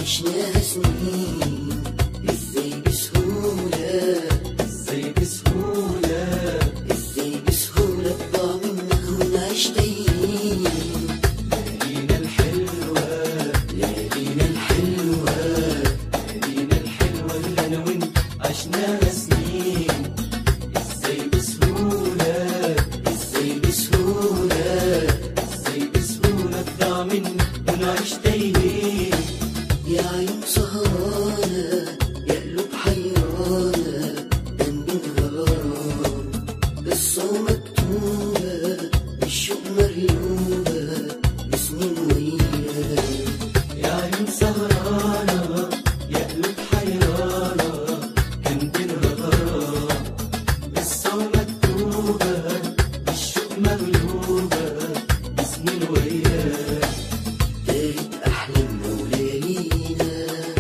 عشناها سنين ازاي بسهولة ازاي بسهولة ازاي بسهولة تضاع منك ونعيش تايهين ليالينا الحلوة ليالينا الحلوة ليالينا الحلوة اللي أنا وأنت عشناها سنين ازاي بسهولة ازاي بسهولة ازاي بسهولة تضيع منا ونعيش تايهين يا عيون سهرانة يا قلوب حيرانة ذنب غرام قصة مكتوبة بالشوق مريوبة بسنين وياك يا عيون سهرانة يا قلوب حيرانة كان بينا غرام قصة مكتوبة بالشوق مغلوبة بسنين وياك تاهت أحلامنا وليالينا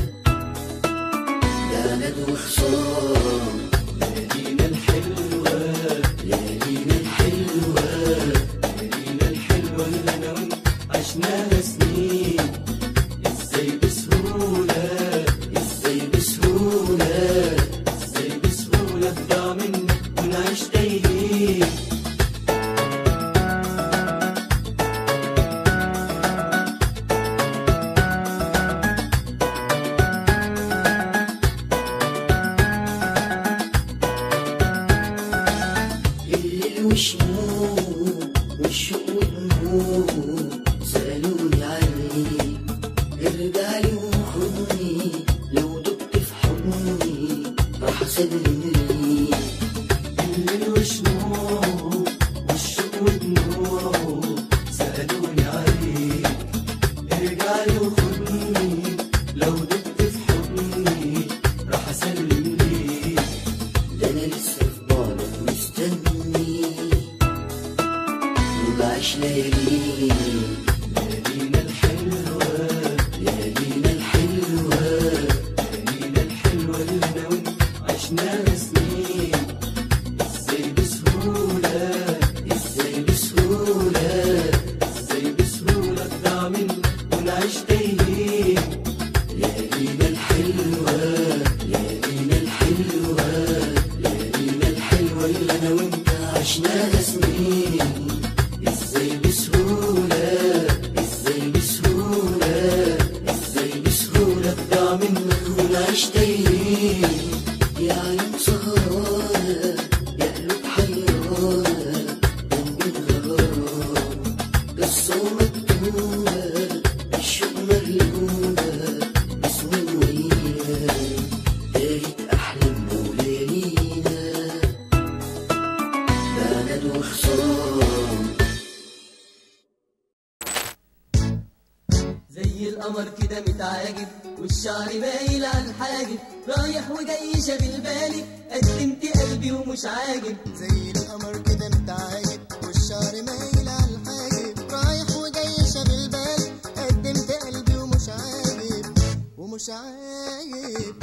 يا ند وخصام ليالينا الحلوة ليالينا الحلوة ليالينا الحلوة اللي أنا وأنت عشناها سنين ازاي بسهولة ازاي بسهولة ازاي بسهولة تضيع منا ونعيش تايهين الليل وشموع والشوق ودموع سألوني عليك ارجع لي وخدني لو دبت في حضني راح اسلم ليك الليل وشموع والشوق ودموع سألوني عليك ارجع لي وخدني لو دبت في حضني راح اسلم ليك ده انا لسه في بعدك مستني وبعيش ليالي ليالينا الحلوة ليالينا الحلوة ليالينا الحلوة اللي انا وانت عشناها سنين ازاي بسهولة ازاي بسهولة ازاي بسهولة تضيع منا ونعيش تايهين ليالينا الحلوة ليالينا الحلوة ليالينا الحلوة اللي أنا وأنت عشناها سنين إزاي بسهولة إزاي بسهولة إزاي بسهولة تضيع منك ونعيش تايهين يا عيون سهرانة يا قلوب حيرانة ذنب الغرام قصة مكتوبة الشوق مريوبة بسنين وياك تاهت أحلامنا وليالينا بعند وخصام زي القمر كده متعاجب والشعر مايل على الحاجب رايح وجاي شاغل بالي قدمت قلبي ومش عاجب زي القمر كده متعاجب والشعر مايل على الحاجب رايح وجاي شاغل بالي قدمت قلبي ومش عاجب ومش عاجب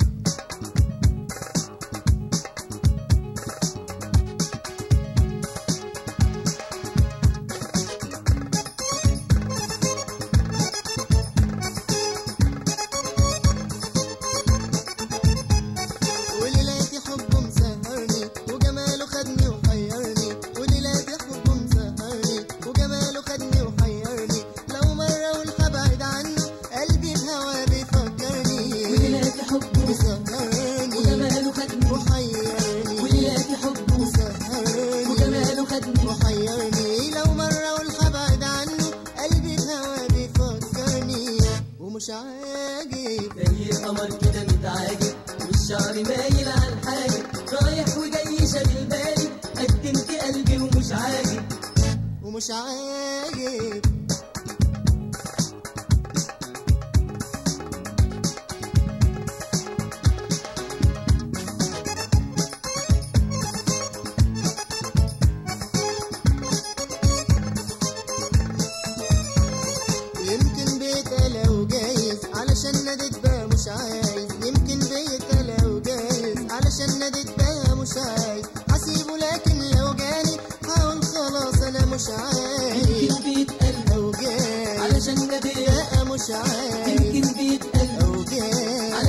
وليلاتي حبه مسهرني وجماله خدني وحيرني وليلاتي حبه مسهرني وجماله خدني وحيرني لو مرة والحب ابعد عنه قلبي بهوا بيفكرني وليلاتي حبه مسهرني وجماله خدني وحيرني وليلاتي حبه مسهرني وجماله خدني وحيرني لو مرة والحب ابعد عنه قلبي بهوا بيفكرني ومش عاجب زي القمر كده متعاجب والشعر مايل على الحاجب رايح وجاي شاغل بالي قدمت قلبي ومش عاجب ومش عاجب يمكن بيتقلى وجايز علشان ناديت بقى مش عايز يمكن بيتقلى وجايز علشان ناديت بقى مش عايز هسيبه لكن لو جاني هقول خلاص انا مش عايز يمكن بيتقل لو جاني علشان نبيع بقى مش عايز يمكن بيتقل لو جاني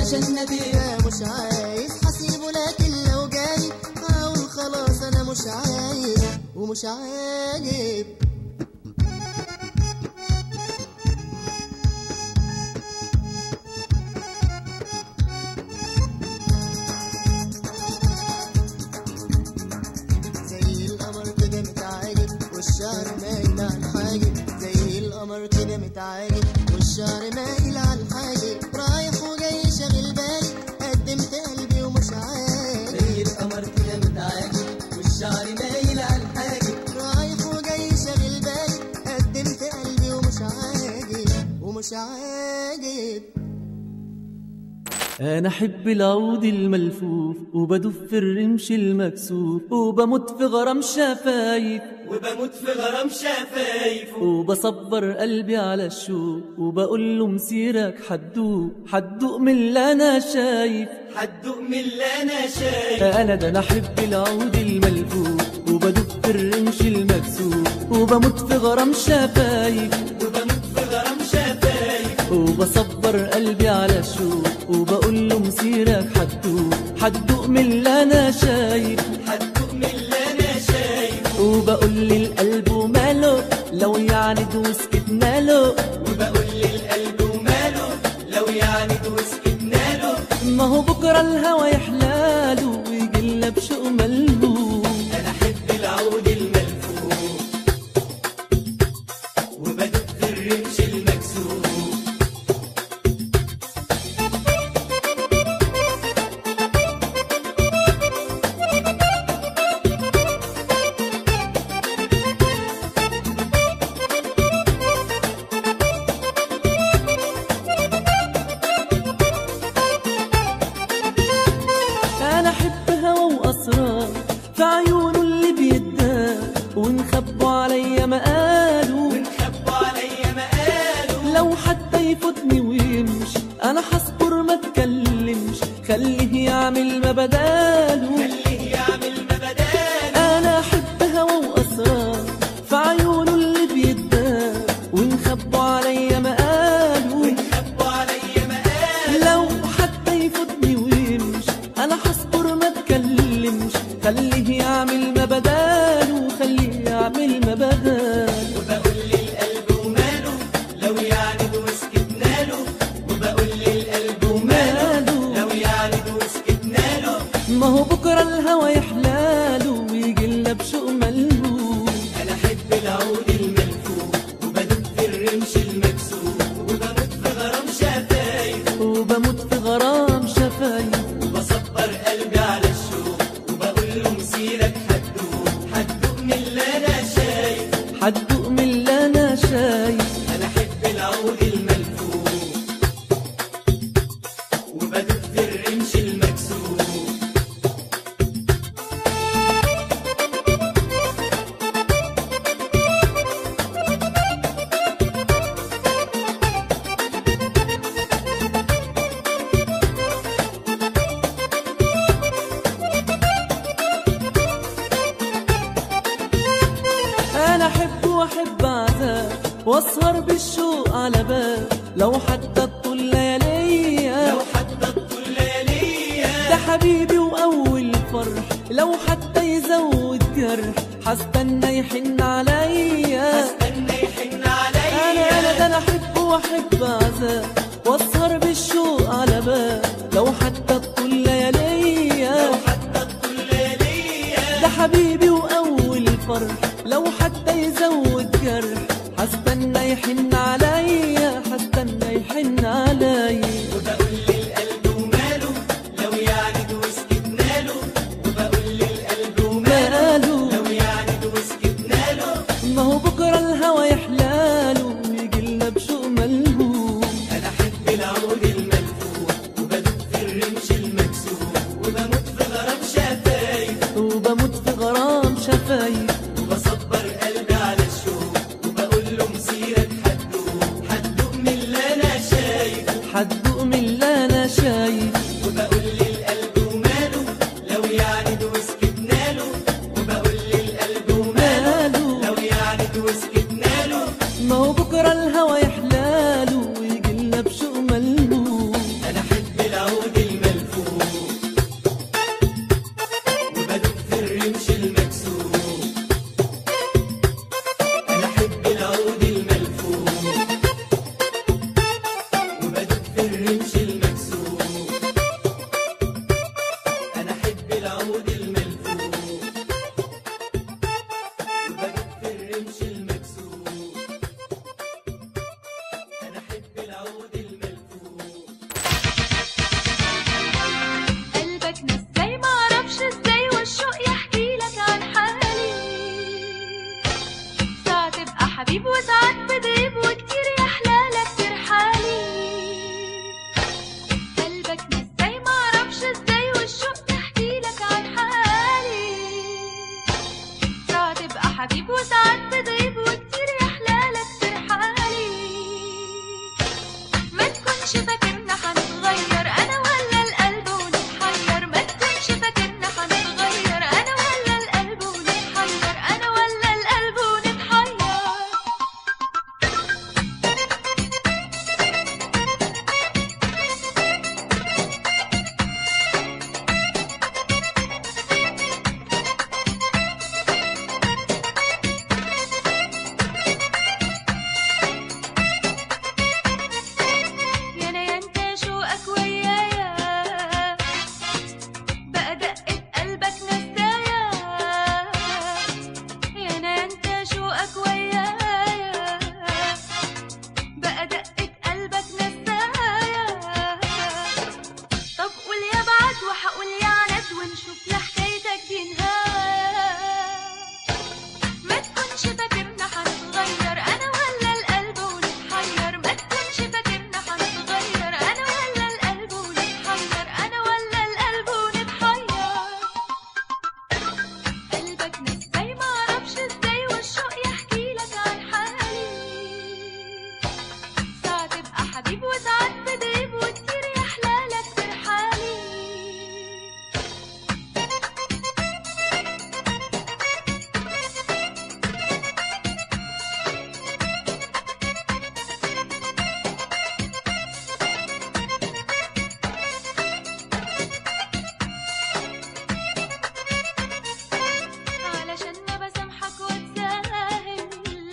علشان نديت لا مش عايز حسيبه لكن لو جاني هقول خلاص انا مش عايز ومش عاجب زي القمر كده متعاجب والشعر مايل على الحاجب زي القمر كده متعاجب والشعر مايل على الحاجب رايح وجاي شاغل بالي قدمت قلبي ومش عاجب زي القمر كده متعاجب والشعر مايل على الحاجب رايح وجاي شاغل بالي قدمت قلبي ومش عاجب ومش عاجب أنا أحب العود الملفوف وبدف في الرمش المكسوف وبموت في غرام شفايف وبموت في غرام شفايفه وبصبر قلبي على الشوق وبقول له مسيرك حدوق حدوق من اللي أنا شايف حدوق من اللي انا شايف أنا ده أنا أحب العود الملفوف وبدف في الرمش المكسوف وبموت في غرام شفايف وبموت في غرام شفايف وبصبر قلبي على الشوق وبقول له مسيرك حدوق حدوق من اللي أنا شايف حدوق من اللي انا شايف وبقول للقلب وماله لو يعني وسكتنا له وبقول للقلب وماله لو يعني وسكتنا له ما هو بكرة الهوى يحلاله ويجي لنا بشوق ملهوف انا احب العود الملفوف وبدق في الرمش المكسور انا احب هوا واسرار في عيونه اللي بيدار ونخبوا عليا مقاله ونخبوا عليا مقاله لو حتى يفوتني ويمشي انا هصبر ما اتكلمش خليه يعمل ما بداله خليه يعمل ما بداله انا احب هوا واسرار في عيونه اللي بيدار ونخبوا عليا مقاله ونخبوا عليا مقاله لو حتى يفوتني ويمشي انا هصبر ما اتكلمش خليه يعمل ما بداله خليه يعمل ما بداله وبقول للقلب وماله لو يعني وسكتنا له وبقول للقلب وماله لو يعني وسكتنا له ما هو بكره الهوى يحلاله ويجي لنا بشوق ملهوف انا احب العود الملفوف وبدق في الرمش المكسور وبموت في غرام شفايف وبموت في غرام شفايف وبصبر قلبي على الشوق وبقول له مسيرك حدوق حدوق من اللي انا شايف حدوق من اللي انا شايف انا احب العود الملفوف وبدق في الرمش المكسور انا احب واحب عذاب واسهر بالشوق على باب لو حتى طول لياليا لو حتى الطول لياليا ده حبيبي واول فرح لو حتى يزود جرح هستنى يحن عليا استنى يحن انا عليا انا ده انا احب واحب عذاب واسهر بالشوق على باب لو حتى طول لياليا لو حتى الطول لياليا ده حبيبي واول فرح لو حتى يزود جرح هستنى يحن عليا هستنى يحن عليا وبقول للقلب وماله لو يعني وسكتنا له وبقول للقلب وماله ماله لو يعني وسكتنا له ما هو بكره الهوى يحلاله ويجي لنا بشوق ملهوف انا احب العود الملفوف وبدق في الرمش المكسور وبموت في غرام شفايف وبموت في غرام شفايف وبصبر قلبي على الشوق وبقول له مسيرك حدوق حدوق من اللي انا شايف حدوق من اللي انا شايف وبقول للقلب وماله لو يعني وسكتنا له وبقول للقلب وماله ماله لو يعني وسكتنا له ما هو بكره الهوى يحلاله ويجي لنا بشوق ملهوف انا احب العود الرمش المكسور انا احب العود الملفوف وبجيب في الرمش المكسور انا احب العود الملفوف قلبك نساي معرفش ازاي والشوق يحكي لك عن حالي ساعة تبقى حبيب وساعات بتغيب وكتير يحلالك ترحالي قلبك نساي معرفش ازاي والشوق يحكي لك عن حالي ساعة تبقى حبيب وساعات بتغيب وكتير يحلالك ترحالي ما تكونش فاكرنا هنتغير انا ولا القلب ونتحير ما تكونش فاكرنا هنتغير انا ولا القلب ونتحير انا ولا القلب ونتحير يا انا يا انت شوقك ويايا بقى دقة قلبك نسايا يا انا يا انت شوقك ويايا بقى دقة قلبك نسايا طب قول يا بعد وهقول يا عند ونشوف لحكايتك دي نهاية ما تكونش فاكرنا هنتغير انا ولا القلب ونتحير ما تكونش فاكرنا هنتغير انا ولا القلب ونتحير انا ولا القلب ونتحير قلبك نساي معرفش ازاي والشوق يحكي لك عن حالي ساعة تبقى حبيب وساعات بتغيب وكتير يحلالك ترحالي علشان ما بسامحك واتساهل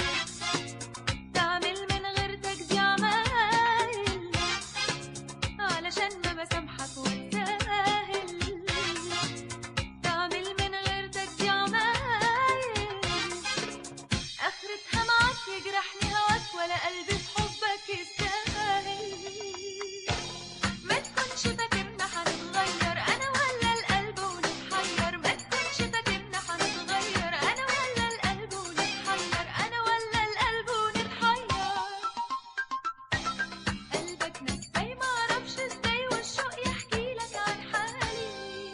تعمل من غير تجزي عمايل علشان ما بسامحك واتساهل تعمل من غير تجزي عمايل اخرتها معاك يجرحني هواك ولا قلبي في حبك يستاهل ما تكونش فاكرنا هنتغير انا ولا القلب ونتحير ما تكونش فاكرنا هنتغير انا ولا القلب ونتحير انا ولا القلب ونتحير قلبك نساي معرفش ازاي والشوق يحكي لك عن حالي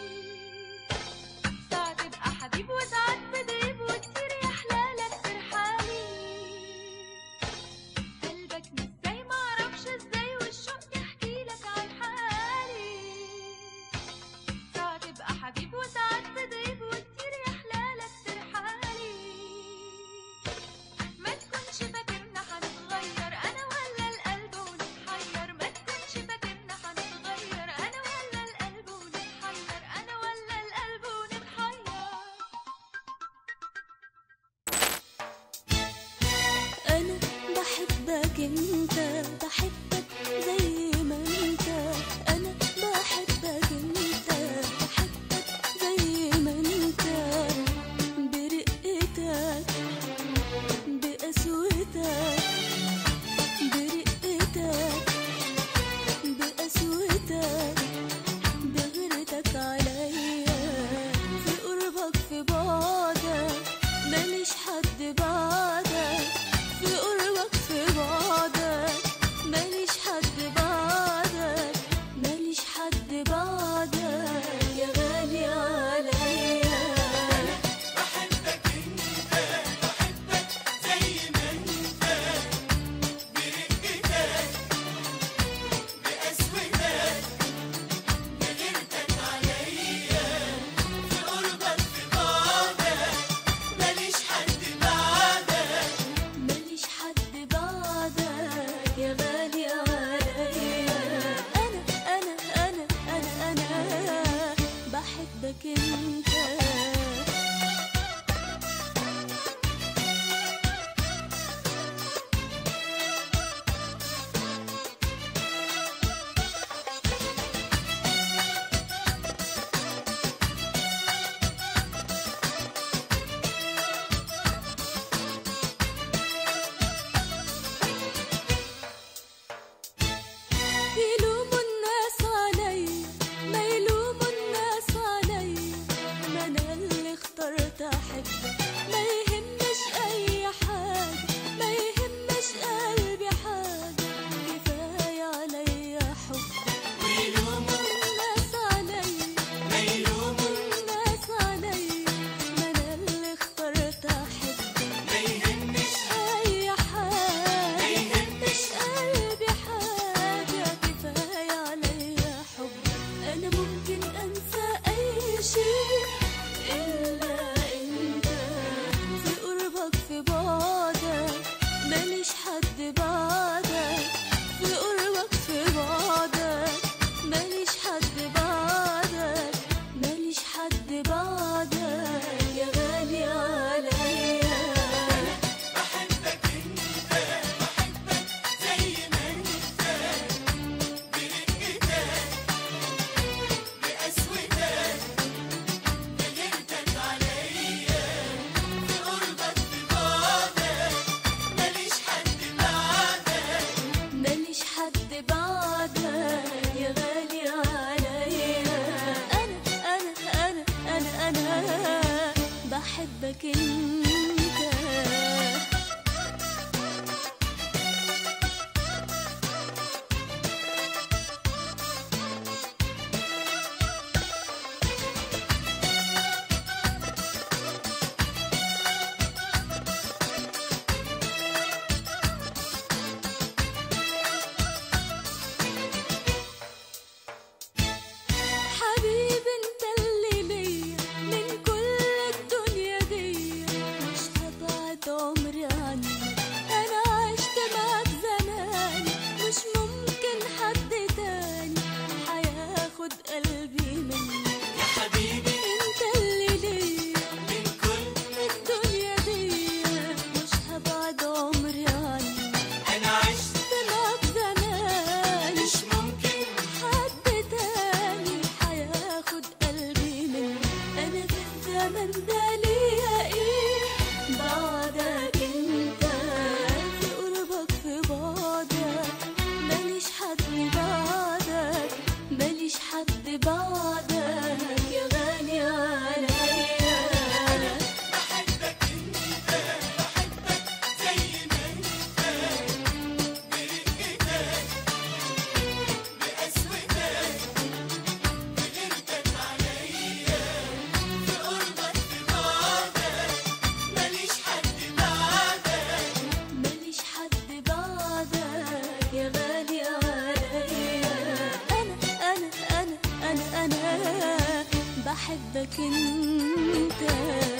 ساعة تبقى حبيب وساعات بتغيب وكتير يحلالك ترحالي قلبك نساي معرفش ازاي والشوق يحكي لك عن حالي ساعة تبقى حبيب وساعات بتغيب وكتير يحلالك ترحالي ما تكونش فاكرنا هنتغير انا ولا القلب ونتحير ما تكونش فاكرنا هنتغير انا ولا القلب ونتحير انا ولا القلب ونتحير أنا بحبك أنت بحبك زي ما أنت أنا بحبك أنت بحبك زي ما أنت برقتك بقسوتك برقتك بقسوتك بغيرتك عليا في قربك في بعدك ماليش حد بعدك في قربك في بعدك بحبك انت حبيبي انت اللي ليا من كل الدنيا دي مش هبعد عمري عنك انا عشت معاك زمان مش ممكن حد تاني هياخد قلبي منك يا حبيبي انت اللي ليا من كل الدنيا دي مش هبعد عمري عنك انا عشت معاك زمان مش ممكن حد تاني هياخد قلبي مني انا في الزمن ده ليا ايه بعدك انت في قربك في بعدك ماليش حد بعدك ماليش حد بعدك يا غالي عليا بحبك انت بحبك زي ما انت برقتك بقسوتك بغيرتك عليا في قربك في بعدك ماليش حد بعدك ماليش حد بعدك يا غالي عليا انا انا انا انا انا بحبك انت